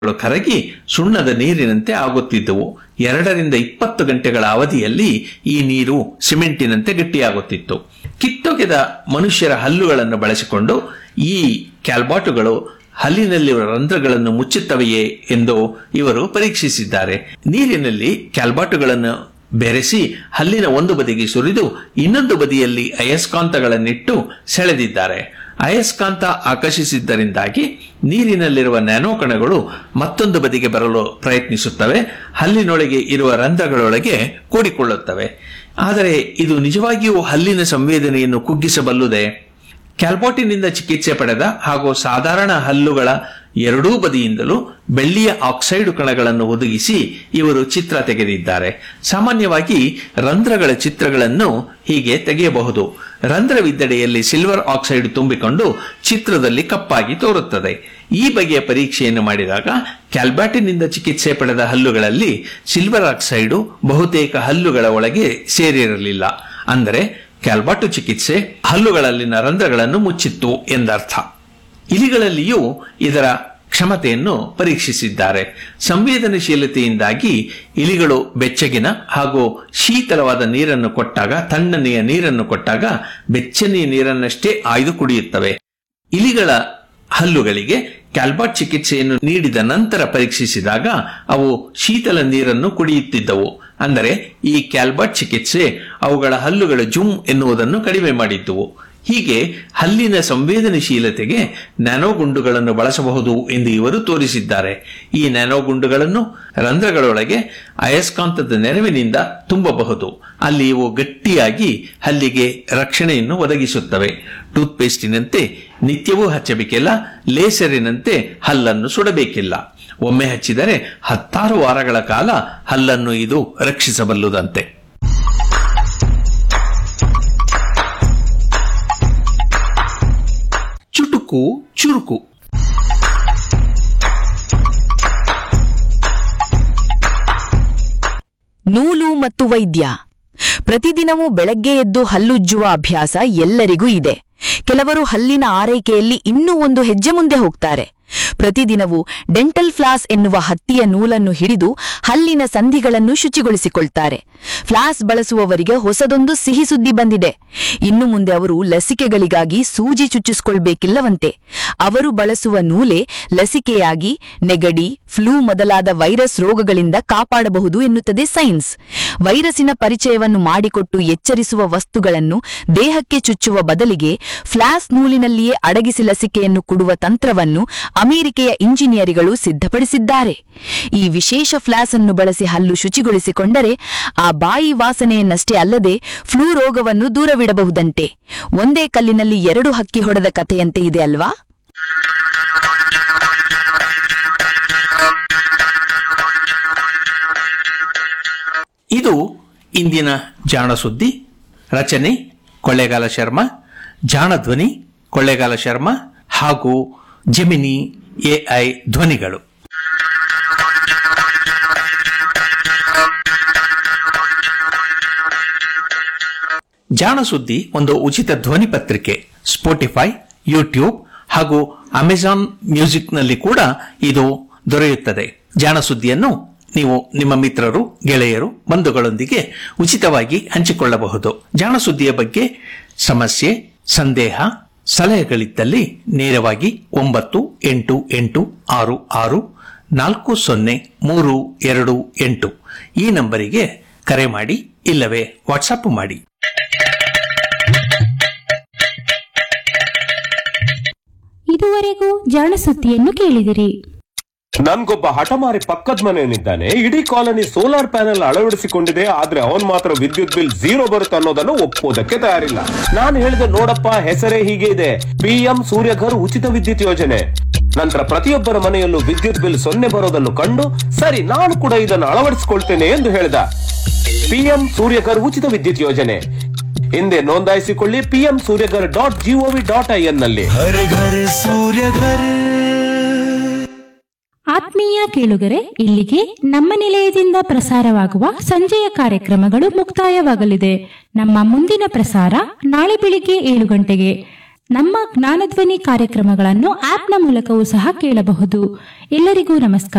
ಗಳು ಕರಗಿ ಸುಣ್ಣದ ನೀರಿನಂತೆ ಆಗುತ್ತಿದ್ದವು ಎರಡರಿಂದ ಇಪ್ಪತ್ತು ಗಂಟೆಗಳ ಅವಧಿಯಲ್ಲಿ ಈ ನೀರು ಸಿಮೆಂಟಿನಂತೆ ಗಟ್ಟಿಯಾಗುತ್ತಿತ್ತು ಕಿತ್ತೊಗೆದ ಮನುಷ್ಯರ ಹಲ್ಲುಗಳನ್ನು ಬಳಸಿಕೊಂಡು ಈ ಕ್ಯಾಲ್ಬಾಟುಗಳು ಹಲ್ಲಿನಲ್ಲಿರುವ ರಂಧ್ರಗಳನ್ನು ಮುಚ್ಚುತ್ತವೆಯೇ ಎಂದು ಇವರು ಪರೀಕ್ಷಿಸಿದ್ದಾರೆ ನೀರಿನಲ್ಲಿ ಕ್ಯಾಲ್ಬಾಟುಗಳನ್ನು ಬೆರೆಸಿ ಹಲ್ಲಿನ ಒಂದು ಬದಿಗೆ ಸುರಿದು ಇನ್ನೊಂದು ಬದಿಯಲ್ಲಿ ಅಯಸ್ಕಾಂತಗಳನ್ನಿಟ್ಟು ಸೆಳೆದಿದ್ದಾರೆ ಅಯಸ್ಕಾಂತ ಆಕರ್ಷಿಸಿದ್ದರಿಂದಾಗಿ ನೀರಿನಲ್ಲಿರುವ ನ್ಯಾನೋ ಕಣಗಳು ಮತ್ತೊಂದು ಬದಿಗೆ ಬರಲು ಪ್ರಯತ್ನಿಸುತ್ತವೆ ಹಲ್ಲಿನೊಳಗೆ ಇರುವ ರಂಧ್ರಗಳೊಳಗೆ ಕೂಡಿಕೊಳ್ಳುತ್ತವೆ ಆದರೆ ಇದು ನಿಜವಾಗಿಯೂ ಹಲ್ಲಿನ ಸಂವೇದನೆಯನ್ನು ಕುಗ್ಗಿಸಬಲ್ಲುದೇ ಕ್ಯಾಲ್ಬೋಟಿನಿಂದ ಚಿಕಿತ್ಸೆ ಪಡೆದ ಹಾಗೂ ಸಾಧಾರಣ ಹಲ್ಲುಗಳ ಎರಡೂ ಬದಿಯಿಂದಲೂ ಬೆಳ್ಳಿಯ ಆಕ್ಸೈಡ್ ಕಣಗಳನ್ನು ಒದಗಿಸಿ ಇವರು ಚಿತ್ರ ತೆಗೆದಿದ್ದಾರೆ ಸಾಮಾನ್ಯವಾಗಿ ರಂಧ್ರಗಳ ಚಿತ್ರಗಳನ್ನು ಹೀಗೆ ತೆಗೆಯಬಹುದು ರಂಧ್ರವಿದ್ದಡೆಯಲ್ಲಿ ಸಿಲ್ವರ್ ಆಕ್ಸೈಡ್ ತುಂಬಿಕೊಂಡು ಚಿತ್ರದಲ್ಲಿ ಕಪ್ಪಾಗಿ ತೋರುತ್ತದೆ ಈ ಬಗೆಯ ಪರೀಕ್ಷೆಯನ್ನು ಮಾಡಿದಾಗ ಕ್ಯಾಲ್ಬ್ಯಾಟಿನಿಂದ ಚಿಕಿತ್ಸೆ ಪಡೆದ ಹಲ್ಲುಗಳಲ್ಲಿ ಸಿಲ್ವರ್ ಆಕ್ಸೈಡು ಬಹುತೇಕ ಹಲ್ಲುಗಳ ಒಳಗೆ ಸೇರಿರಲಿಲ್ಲ ಅಂದರೆ ಕ್ಯಾಲ್ಬಾಟು ಚಿಕಿತ್ಸೆ ಹಲ್ಲುಗಳಲ್ಲಿನ ರಂಧ್ರಗಳನ್ನು ಮುಚ್ಚಿತ್ತು ಎಂದರ್ಥ ಇಲಿಗಳಲ್ಲಿಯೂ ಇದರ ಕ್ಷಮತೆಯನ್ನು ಪರೀಕ್ಷಿಸಿದ್ದಾರೆ ಸಂವೇದನಶೀಲತೆಯಿಂದಾಗಿ ಇಲಿಗಳು ಬೆಚ್ಚಗಿನ ಹಾಗೂ ಶೀತಲವಾದ ನೀರನ್ನು ಕೊಟ್ಟಾಗ ತಣ್ಣನೆಯ ನೀರನ್ನು ಕೊಟ್ಟಾಗ ಬೆಚ್ಚನೆಯ ನೀರನ್ನಷ್ಟೇ ಆಯ್ದು ಕುಡಿಯುತ್ತವೆ ಇಲಿಗಳ ಹಲ್ಲುಗಳಿಗೆ ಕ್ಯಾಲ್ಬಾಟ್ ಚಿಕಿತ್ಸೆಯನ್ನು ನೀಡಿದ ನಂತರ ಪರೀಕ್ಷಿಸಿದಾಗ ಅವು ಶೀತಲ ನೀರನ್ನು ಕುಡಿಯುತ್ತಿದ್ದವು ಅಂದರೆ ಈ ಕ್ಯಾಲ್ಬಾಟ್ ಚಿಕಿತ್ಸೆ ಅವುಗಳ ಹಲ್ಲುಗಳ ಜುಮ್ ಎನ್ನುವುದನ್ನು ಕಡಿಮೆ ಮಾಡಿದ್ದುವು ಹೀಗೆ ಹಲ್ಲಿನ ಸಂವೇದನಶೀಲತೆಗೆ ನ್ಯಾನೋಗುಂಡುಗಳನ್ನು ಬಳಸಬಹುದು ಎಂದು ಇವರು ತೋರಿಸಿದ್ದಾರೆ ಈ ನ್ಯಾನೋಗುಂಡುಗಳನ್ನು ರಂಧ್ರಗಳೊಳಗೆ ಅಯಸ್ಕಾಂತದ ನೆರವಿನಿಂದ ತುಂಬಬಹುದು ಅಲ್ಲಿ ಇವು ಗಟ್ಟಿಯಾಗಿ ಹಲ್ಲಿಗೆ ರಕ್ಷಣೆಯನ್ನು ಒದಗಿಸುತ್ತವೆ ಟೂತ್ಪೇಸ್ಟಿನಂತೆ ನಿತ್ಯವೂ ಹಚ್ಚಬೇಕಿಲ್ಲ ಲೇಸರಿನಂತೆ ಹಲ್ಲನ್ನು ಸುಡಬೇಕಿಲ್ಲ ಒಮ್ಮೆ ಹಚ್ಚಿದರೆ ಹತ್ತಾರು ವಾರಗಳ ಕಾಲ ಹಲ್ಲನ್ನು ಇದು ರಕ್ಷಿಸಬಲ್ಲುದಂತೆ ಚುಟುಕು ಚುರುಕು ನೂಲು ಮತ್ತು ವೈದ್ಯ ಪ್ರತಿದಿನವೂ ಬೆಳಗ್ಗೆ ಎದ್ದು ಹಲ್ಲುಜ್ಜುವ ಅಭ್ಯಾಸ ಎಲ್ಲರಿಗೂ ಇದೆ ಕೆಲವರು ಹಲ್ಲಿನ ಆರೈಕೆಯಲ್ಲಿ ಇನ್ನೂ ಒಂದು ಹೆಜ್ಜೆ ಮುಂದೆ ಹೋಗ್ತಾರೆ ಪ್ರತಿದಿನವೂ ಡೆಂಟಲ್ ಫ್ಲಾಸ್ ಎನ್ನುವ ಹತ್ತಿಯ ನೂಲನ್ನು ಹಿಡಿದು ಹಲ್ಲಿನ ಸಂಧಿಗಳನ್ನು ಶುಚಿಗೊಳಿಸಿಕೊಳ್ತಾರೆ ಫ್ಲಾಸ್ ಬಳಸುವವರಿಗೆ ಹೊಸದೊಂದು ಸಿಹಿ ಸುದ್ದಿ ಬಂದಿದೆ ಇನ್ನು ಮುಂದೆ ಅವರು ಲಸಿಕೆಗಳಿಗಾಗಿ ಸೂಜಿ ಚುಚ್ಚಿಸಿಕೊಳ್ಬೇಕಿಲ್ಲವಂತೆ ಅವರು ಬಳಸುವ ನೂಲೆ ಲಸಿಕೆಯಾಗಿ ನೆಗಡಿ ಫ್ಲೂ ಮೊದಲಾದ ವೈರಸ್ ರೋಗಗಳಿಂದ ಕಾಪಾಡಬಹುದು ಎನ್ನುತ್ತದೆ ಸೈನ್ಸ್ ವೈರಸಿನ ಪರಿಚಯವನ್ನು ಮಾಡಿಕೊಟ್ಟು ಎಚ್ಚರಿಸುವ ವಸ್ತುಗಳನ್ನು ದೇಹಕ್ಕೆ ಚುಚ್ಚುವ ಬದಲಿಗೆ ಫ್ಲಾಸ್ ನೂಲಿನಲ್ಲಿಯೇ ಅಡಗಿಸಿ ಲಸಿಕೆಯನ್ನು ಕೊಡುವ ತಂತ್ರವನ್ನು ಅಮೆರಿಕೆಯ ಇಂಜಿನಿಯರಿಗಳು ಸಿದ್ಧಪಡಿಸಿದ್ದಾರೆ ಈ ವಿಶೇಷ ಫ್ಲಾಸ್ ಅನ್ನು ಬಳಸಿ ಹಲ್ಲು ಶುಚಿಗೊಳಿಸಿಕೊಂಡರೆ ಆ ಬಾಯಿ ವಾಸನೆಯನ್ನಷ್ಟೇ ಅಲ್ಲದೆ ಫ್ಲೂ ರೋಗವನ್ನು ದೂರವಿಡಬಹುದಂತೆ ಒಂದೇ ಕಲ್ಲಿನಲ್ಲಿ ಎರಡು ಹಕ್ಕಿ ಹೊಡೆದ ಕಥೆಯಂತೆ ಇದೆ ಅಲ್ವಾ ಇದು ಇಂದಿನ ಜಾಣ ಸುದ್ದಿ ರಚನೆ ಕೊಳ್ಳೇಗಾಲ ಶರ್ಮಾ ಜಾಣ ಧ್ವನಿ ಕೊಳ್ಳೇಗಾಲ ಶರ್ಮಾ ಹಾಗೂ ಜೆಮಿನಿ ಎಐ ಧ್ವನಿಗಳು ಜಾಣ ಸುದ್ದಿ ಒಂದು ಉಚಿತ ಧ್ವನಿ ಪತ್ರಿಕೆ ಸ್ಪೋಟಿಫೈ ಯೂಟ್ಯೂಬ್ ಹಾಗೂ ಅಮೆಜಾನ್ ಮ್ಯೂಸಿಕ್ನಲ್ಲಿ ಕೂಡ ಇದು ದೊರೆಯುತ್ತದೆ ಜಾಣ ಸುದ್ದಿಯನ್ನು ನೀವು ನಿಮ್ಮ ಮಿತ್ರರು ಗೆಳೆಯರು ಬಂಧುಗಳೊಂದಿಗೆ ಉಚಿತವಾಗಿ ಹಂಚಿಕೊಳ್ಳಬಹುದು ಜಾಣ ಸುದ್ದಿಯ ಬಗ್ಗೆ ಸಮಸ್ಯೆ ಸಂದೇಹ ಸಲಹೆಗಳಿದ್ದಲ್ಲಿ ನೇರವಾಗಿ ಒಂಬತ್ತು ಎಂಟು ಎಂಟು ಆರು ಆರು ನಾಲ್ಕು ಸೊನ್ನೆ ಮೂರು ಎರಡು ಎಂಟು ಈ ನಂಬರಿಗೆ ಕರೆ ಮಾಡಿ ಇಲ್ಲವೇ ವಾಟ್ಸಪ್ ಮಾಡಿ ಇದುವರೆಗೂ ಜಾಣ ಸುದ್ದಿಯನ್ನು ಕೇಳಿದಿರಿ ನನ್ಗೊಬ್ಬ ಹಠಮಾರಿ ಪಕ್ಕದ ಮನೆಯಲ್ಲಿದ್ದಾನೆ ಇಡೀ ಕಾಲನಿ ಸೋಲಾರ್ ಪ್ಯಾನೆಲ್ ಅಳವಡಿಸಿಕೊಂಡಿದೆ ಆದ್ರೆ ಅವನ್ ಮಾತ್ರ ವಿದ್ಯುತ್ ಬಿಲ್ ಝೀರೋ ಬರುತ್ತೆ ಅನ್ನೋದನ್ನು ಒಪ್ಪೋದಕ್ಕೆ ತಯಾರಿಲ್ಲ ನಾನು ಹೇಳಿದೆ ನೋಡಪ್ಪ ಹೆಸರೇ ಹೀಗೆ ಇದೆ ಪಿಎಂ ಸೂರ್ಯಘರ್ ಉಚಿತ ವಿದ್ಯುತ್ ಯೋಜನೆ ನಂತರ ಪ್ರತಿಯೊಬ್ಬರ ಮನೆಯಲ್ಲೂ ವಿದ್ಯುತ್ ಬಿಲ್ ಸೊನ್ನೆ ಬರೋದನ್ನು ಕಂಡು ಸರಿ ನಾನು ಕೂಡ ಇದನ್ನು ಅಳವಡಿಸಿಕೊಳ್ತೇನೆ ಎಂದು ಹೇಳಿದ ಪಿಎಂ ಸೂರ್ಯಘರ್ ಉಚಿತ ವಿದ್ಯುತ್ ಯೋಜನೆ ಹಿಂದೆ ನೋಂದಾಯಿಸಿಕೊಳ್ಳಿ PM Suryaghar dot G O V dot I N ನಲ್ಲಿ हर घर सूर्य घर ಆತ್ಮೀಯ ಕೇಳುಗರೆ ಇಲ್ಲಿಗೆ ನಮ್ಮ ನಿಲಯದಿಂದ ಪ್ರಸಾರವಾಗುವ ಸಂಜೆಯ ಕಾರ್ಯಕ್ರಮಗಳು ಮುಕ್ತಾಯವಾಗಲಿದೆ ನಮ್ಮ ಮುಂದಿನ ಪ್ರಸಾರ ನಾಳೆ ಬೆಳಿಗ್ಗೆ ಏಳು ಗಂಟೆಗೆ ನಮ್ಮ ಜ್ಞಾನಧ್ವನಿ ಕಾರ್ಯಕ್ರಮಗಳನ್ನು ಆಪ್ನ ಮೂಲಕವೂ ಸಹ ಕೇಳಬಹುದು ಎಲ್ಲರಿಗೂ ನಮಸ್ಕಾರ